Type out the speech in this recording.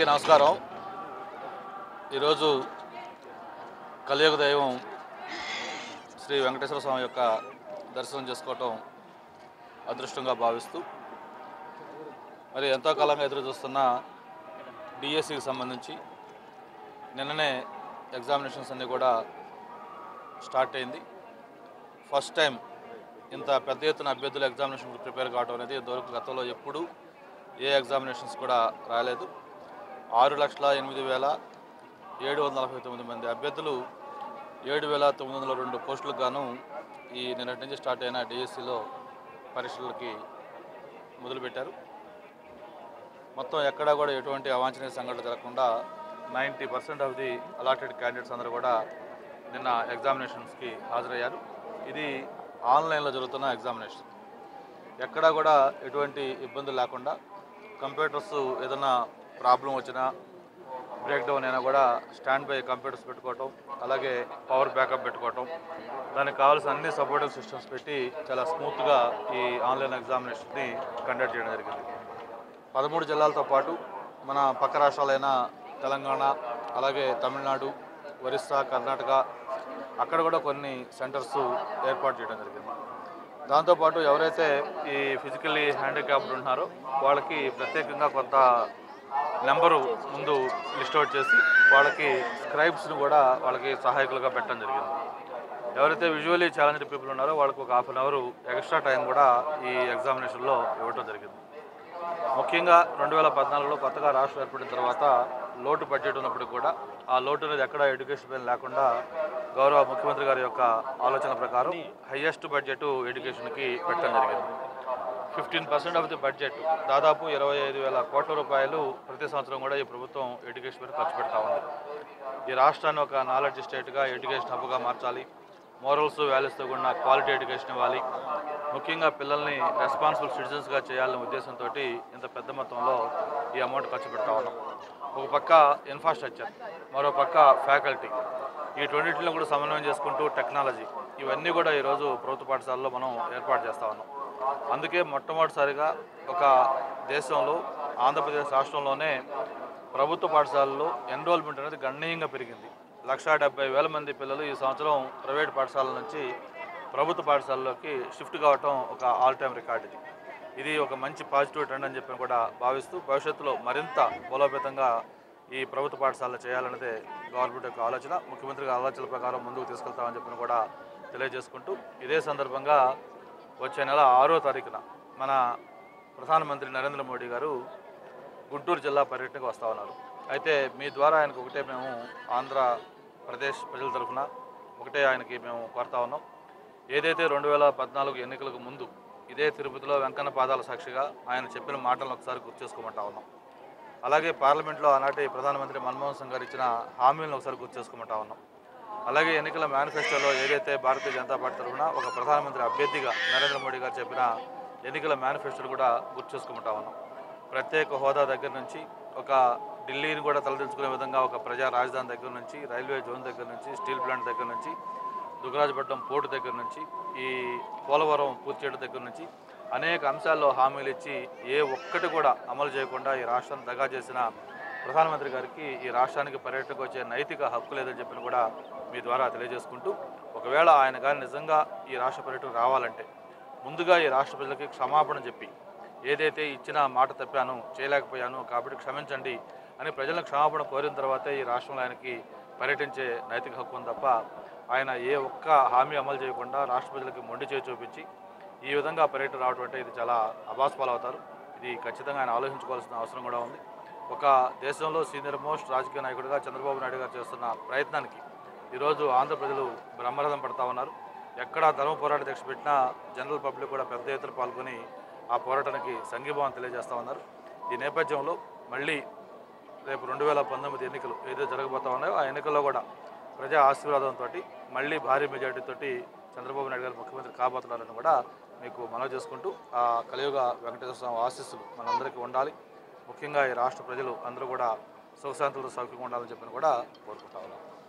నమస్కారం ఈరోజు కలియుగ దైవం శ్రీ వెంకటేశ్వర స్వామి యొక్క దర్శనం చేసుకోవటం అదృష్టంగా భావిస్తూ మరి ఎంతో కాలంగా ఎదురు చూస్తున్న డిఎస్సికి సంబంధించి నిన్ననే ఎగ్జామినేషన్స్ అన్నీ కూడా స్టార్ట్ అయింది ఫస్ట్ టైం ఇంత పెద్ద ఎత్తున అభ్యర్థులు ఎగ్జామినేషన్ ప్రిపేర్ కావడం అనేది ఇంతవరకు గతంలో ఎప్పుడూ ఏ ఎగ్జామినేషన్స్ కూడా రాలేదు ఆరు లక్షల ఎనిమిది వేల ఏడు వందల నలభై తొమ్మిది మంది అభ్యర్థులు ఏడు వేల తొమ్మిది వందల రెండు పోస్టులకు గాను ఈ నిన్నటి నుంచి స్టార్ట్ అయిన డిఎస్సిలో పరీక్షలకి మొదలుపెట్టారు మొత్తం ఎక్కడా కూడా ఎటువంటి అవాంఛనీయ సంఘటన జరగకుండా ninety percent of the allotted candidates అందరూ కూడా నిన్న ఎగ్జామినేషన్స్కి హాజరయ్యారు ఇది ఆన్లైన్లో జరుగుతున్న ఎగ్జామినేషన్ ఎక్కడా కూడా ఎటువంటి ఇబ్బందులు లేకుండా కంప్యూటర్స్ ఏదైనా ప్రాబ్లం వచ్చినా బ్రేక్ డౌన్ అయినా కూడా స్టాండ్ బై కంప్యూటర్స్ పెట్టుకోవటం అలాగే పవర్ బ్యాకప్ పెట్టుకోవటం దానికి కావాల్సిన అన్ని సపోర్టివ్ సిస్టమ్స్ పెట్టి చాలా స్మూత్గా ఈ ఆన్లైన్ ఎగ్జామినేషన్ని కండక్ట్ చేయడం జరిగింది పదమూడు జిల్లాలతో పాటు మన పక్క రాష్ట్రాలైన తెలంగాణ అలాగే తమిళనాడు ఒరిస్సా కర్ణాటక అక్కడ కూడా కొన్ని సెంటర్స్ ఏర్పాటు చేయడం జరిగింది దాంతోపాటు ఎవరైతే ఈ ఫిజికల్లీ హ్యాండిక్యాప్డ్ ఉన్నారో వాళ్ళకి ప్రత్యేకంగా కొంత నెంబరు ముందు లిస్ట్ అవుట్ చేసి వాళ్ళకి స్క్రైబ్స్ని కూడా వాళ్ళకి సహాయకులుగా పెట్టడం జరిగింది ఎవరైతే విజువల్లీ ఛాలెంజ్డ్ పీపుల్ ఉన్నారో వాళ్ళకి ఒక half an hour extra time కూడా ఈ ఎగ్జామినేషన్లో ఇవ్వడం జరిగింది ముఖ్యంగా రెండు వేల పద్నాలుగులో కొత్తగా రాష్ట్రం ఏర్పడిన తర్వాత లోటు బడ్జెట్ ఉన్నప్పటికీ కూడా ఆ లోటు అనేది ఎక్కడ ఎడ్యుకేషన్ పైన లేకుండా గౌరవ ముఖ్యమంత్రి గారి యొక్క ఆలోచన ప్రకారం హయ్యెస్ట్ బడ్జెట్ ఎడ్యుకేషన్కి పెట్టడం జరిగింది fifteen percent of the budget దాదాపు ఇరవై ఐదు వేల కోట్ల రూపాయలు ప్రతి సంవత్సరం కూడా ఈ ప్రభుత్వం ఎడ్యుకేషన్ మీద ఖర్చు పెడతా ఉంది ఈ రాష్ట్రాన్ని ఒక నాలెడ్జ్ స్టేట్గా ఎడ్యుకేషన్ హబ్గా మార్చాలి మోరల్స్ వాల్యూస్తో కూడిన క్వాలిటీ ఎడ్యుకేషన్ ఇవ్వాలి ముఖ్యంగా పిల్లల్ని రెస్పాన్సిబుల్ సిటిజన్స్గా చేయాలనే ఉద్దేశంతో ఇంత పెద్ద మొత్తంలో ఈ అమౌంట్ ఖర్చు పెడతా ఉన్నాం ఒక పక్క ఇన్ఫ్రాస్ట్రక్చర్ మరో పక్క ఫ్యాకల్టీ ఈ రెండింటిని కూడా సమన్వయం చేసుకుంటూ టెక్నాలజీ ఇవన్నీ కూడా ఈరోజు ప్రభుత్వ పాఠశాలలో మనం ఏర్పాటు చేస్తా ఉన్నాం అందుకే మొట్టమొదటిసారిగా ఒక దేశంలో ఆంధ్రప్రదేశ్ రాష్ట్రంలోనే ప్రభుత్వ పాఠశాలల్లో ఎన్రోల్మెంట్ అనేది గణనీయంగా పెరిగింది లక్షా డెబ్బై వేల మంది పిల్లలు ఈ సంవత్సరం ప్రైవేట్ పాఠశాలల నుంచి ప్రభుత్వ పాఠశాలలోకి షిఫ్ట్ కావటం ఒక ఆల్ టైమ్ రికార్డ్ ఇది ఇది ఒక మంచి పాజిటివ్ ట్రెండ్ అని చెప్పి కూడా భావిస్తూ భవిష్యత్తులో మరింత బలోపేతంగా ఈ ప్రభుత్వ పాఠశాలలో చేయాలన్నదే గవర్నమెంట్ యొక్క ఆలోచన ముఖ్యమంత్రి గారి ఆలోచనల ప్రకారం ముందుకు తీసుకెళ్తామని చెప్పి కూడా తెలియజేసుకుంటూ ఇదే సందర్భంగా వచ్చే నెల ఆరో తారీఖున మన ప్రధానమంత్రి నరేంద్ర మోడీ గారు గుంటూరు జిల్లా పర్యటనకు వస్తూ ఉన్నారు అయితే మీ ద్వారా ఆయనకు ఒకటే మేము ఆంధ్రప్రదేశ్ ప్రజల తరఫున ఒకటే ఆయనకి మేము కోరుతా ఉన్నాం ఏదైతే రెండు వేల పద్నాలుగు ఎన్నికలకు ముందు ఇదే తిరుపతిలో వెంకన్న పాదాల సాక్షిగా ఆయన చెప్పిన మాటలను ఒకసారి గుర్తు చేసుకోమంటా ఉన్నాం అలాగే పార్లమెంట్లో ఆనాటి ప్రధానమంత్రి మన్మోహన్ సింగ్ గారు ఇచ్చిన హామీలను ఒకసారి గుర్తు చేసుకోమంటా ఉన్నాం అలాగే ఎన్నికల మేనిఫెస్టోలో ఏదైతే భారతీయ జనతా పార్టీ తరఫున ఒక ప్రధానమంత్రి అభ్యర్థిగా నరేంద్ర మోడీ గారు చెప్పిన ఎన్నికల మేనిఫెస్టోను కూడా గుర్తు చేసుకుంటా ఉన్నాం ప్రత్యేక హోదా దగ్గర నుంచి ఒక ఢిల్లీని కూడా తలదించుకునే విధంగా ఒక ప్రజా రాజధాని దగ్గర నుంచి రైల్వే జోన్ దగ్గర నుంచి స్టీల్ ప్లాంట్ దగ్గర నుంచి దుగ్గరాజపట్నం పోర్టు దగ్గర నుంచి ఈ పోలవరం పూర్తి చేయడం దగ్గర నుంచి అనేక అంశాల్లో హామీలు ఇచ్చి ఏ ఒక్కటి కూడా అమలు చేయకుండా ఈ రాష్ట్రాన్ని దగా చేసిన ప్రధానమంత్రి గారికి ఈ రాష్ట్రానికి పర్యటనకు వచ్చే నైతిక హక్కు లేదని చెప్పిన కూడా మీ ద్వారా తెలియజేసుకుంటూ ఒకవేళ ఆయన కానీ నిజంగా ఈ రాష్ట్ర పర్యటన రావాలంటే ముందుగా ఈ రాష్ట్ర ప్రజలకి క్షమాపణ చెప్పి ఏదైతే ఇచ్చిన మాట తప్పాను చేయలేకపోయాను కాబట్టి క్షమించండి అని ప్రజలను క్షమాపణ కోరిన తర్వాతే ఈ రాష్ట్రంలో ఆయనకి పర్యటించే నైతిక హక్కు ఉంది తప్ప ఆయన ఏ ఒక్క హామీ అమలు చేయకుండా రాష్ట్ర ప్రజలకు మొండి చేయి చూపించి ఈ విధంగా పర్యటన రావడం అంటే ఇది చాలా అభాస్పాలు అవుతారు ఇది ఖచ్చితంగా ఆయన ఆలోచించుకోవాల్సిన అవసరం కూడా ఉంది ఒక దేశంలో సీనియర్ మోస్ట్ రాజకీయ నాయకుడిగా చంద్రబాబు నాయుడు గారు చేస్తున్న ప్రయత్నానికి ఈరోజు ఆంధ్ర ప్రజలు బ్రహ్మరథం పడతా ఉన్నారు ఎక్కడ ధర్మ పోరాట దీక్ష పెట్టినా జనరల్ పబ్లిక్ కూడా పెద్ద ఎత్తున పాల్గొని ఆ పోరాటానికి సంఘీభావం తెలియజేస్తూ ఉన్నారు ఈ నేపథ్యంలో మళ్ళీ రేపు రెండు వేల పంతొమ్మిది ఎన్నికలు ఏదైతే జరగబోతా ఉన్నాయో ఆ ఎన్నికల్లో కూడా ప్రజా ఆశీర్వాదంతో మళ్ళీ భారీ మెజార్టీతో చంద్రబాబు నాయుడు గారు ముఖ్యమంత్రి కాబోతున్నారని కూడా మీకు మనవి చేసుకుంటూ ఆ కలియుగ వెంకటేశ్వర స్వామి ఆశీస్సులు మనందరికీ ఉండాలి ముఖ్యంగా ఈ రాష్ట్ర ప్రజలు అందరూ కూడా సుఖశాంతులతో సౌఖ్యంగా ఉండాలని చెప్పని కూడా కోరుకుంటా ఉన్నాం